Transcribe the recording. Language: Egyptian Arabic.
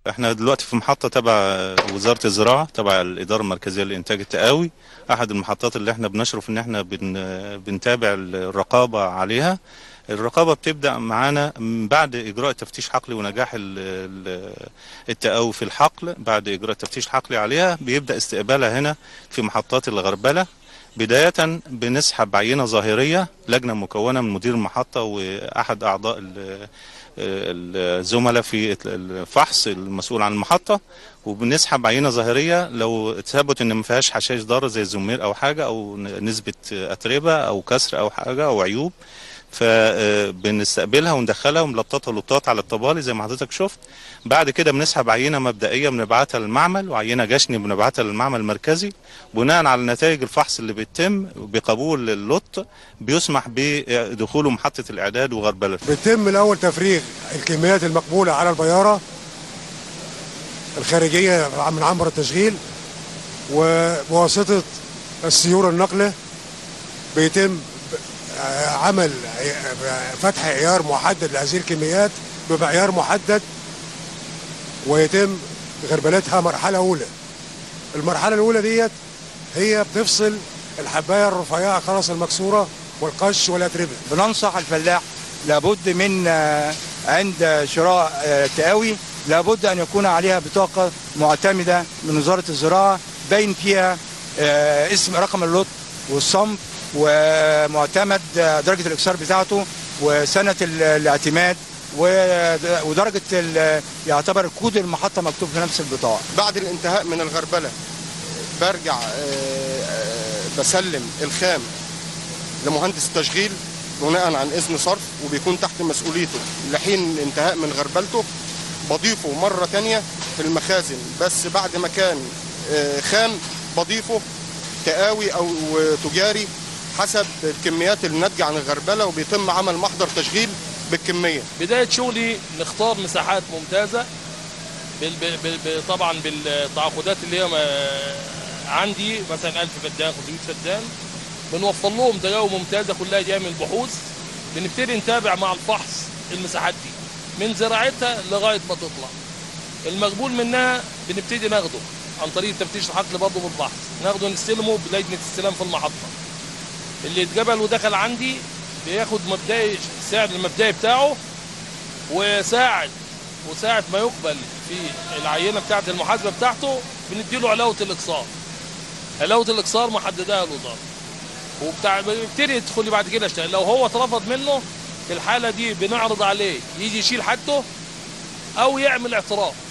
احنا دلوقتي في محطة تبع وزارة الزراعة تبع الإدارة المركزية لإنتاج التقاوي أحد المحطات اللي احنا بنشرف إن احنا بن بنتابع الرقابة عليها الرقابة بتبدأ معانا من بعد إجراء تفتيش حقلي ونجاح ال- ال- التقاوي في الحقل بعد إجراء تفتيش حقلي عليها بيبدأ استقبالها هنا في محطات الغربلة بداية بنسحب عينة ظاهرية لجنة مكونة من مدير المحطة وأحد أعضاء ال- الزملاء في الفحص المسؤول عن المحطة وبنسحب عينة ظاهرية لو ثبت ان ما فيهاش حشائش ضارة زي الزمير او حاجة او نسبة اتربة او كسر او حاجة او عيوب فبنستقبلها وندخلها وملططها لطات على الطبالي زي ما حضرتك شفت بعد كده بنسحب عينه مبدئيه بنبعتها للمعمل وعينه جشني بنبعتها للمعمل المركزي بناء على نتائج الفحص اللي بيتم بقبول اللط بيسمح بدخوله محطه الاعداد وغربله بيتم الاول تفريغ الكميات المقبوله على البياره الخارجيه من عنبر التشغيل وبواسطه السيور النقله بيتم آه، عمل آه، فتح عيار محدد لهذه الكميات بمعيار محدد ويتم غربلتها مرحله اولى المرحله الاولى ديت هي بتفصل الحبايه الرفيعه خلاص المكسوره والقش والاتربه بننصح الفلاح لابد من آه، عند شراء آه، تقاوي لابد ان يكون عليها بطاقه معتمده من وزاره الزراعه باين فيها آه، اسم رقم اللوت والصنف ومعتمد آه، درجه الاكسار بتاعته وسنه ال- الاعتماد و- ودرجه ال- يعتبر كود المحطه مكتوب في نفس البطاقه بعد الانتهاء من الغربله برجع آه، آه، بسلم الخام لمهندس التشغيل بناء عن اذن صرف وبيكون تحت مسؤوليته لحين الانتهاء من غربلته بضيفه مره تانية في المخازن بس بعد ما كان آه، خام بضيفه تقاوي او تجاري حسب الكميات الناتجه عن الغربله وبيتم عمل محضر تشغيل بالكميه بداية شغلي نختار مساحات ممتازة بال بال بال طبعا بالتعاقدات اللي هي ما- عندي مثلا 1000 فدان 500 فدان بنوفر لهم تجاوب ممتازة كلها جاية من البحوث بنبتدي نتابع مع الفحص المساحات دي من زراعتها لغاية ما تطلع المقبول منها بنبتدي ناخده عن طريق تفتيش الحقل برضه بالفحص ناخده نستلمه بلجنة استلام في المحطة اللي اتقبل ودخل عندي بياخد مبدئي السعر المبدئي بتاعه وساعد وساعة ما يقبل في العينة بتاعة المحاسبة بتاعته بنديله علاوة الإقصار علاوة الإقصار محددها الوزارة وبتاع بيبتدي يدخل بعد كده يشتغل لو هو اترفض منه في الحالة دي بنعرض عليه يجي يشيل حاجته أو يعمل اعتراف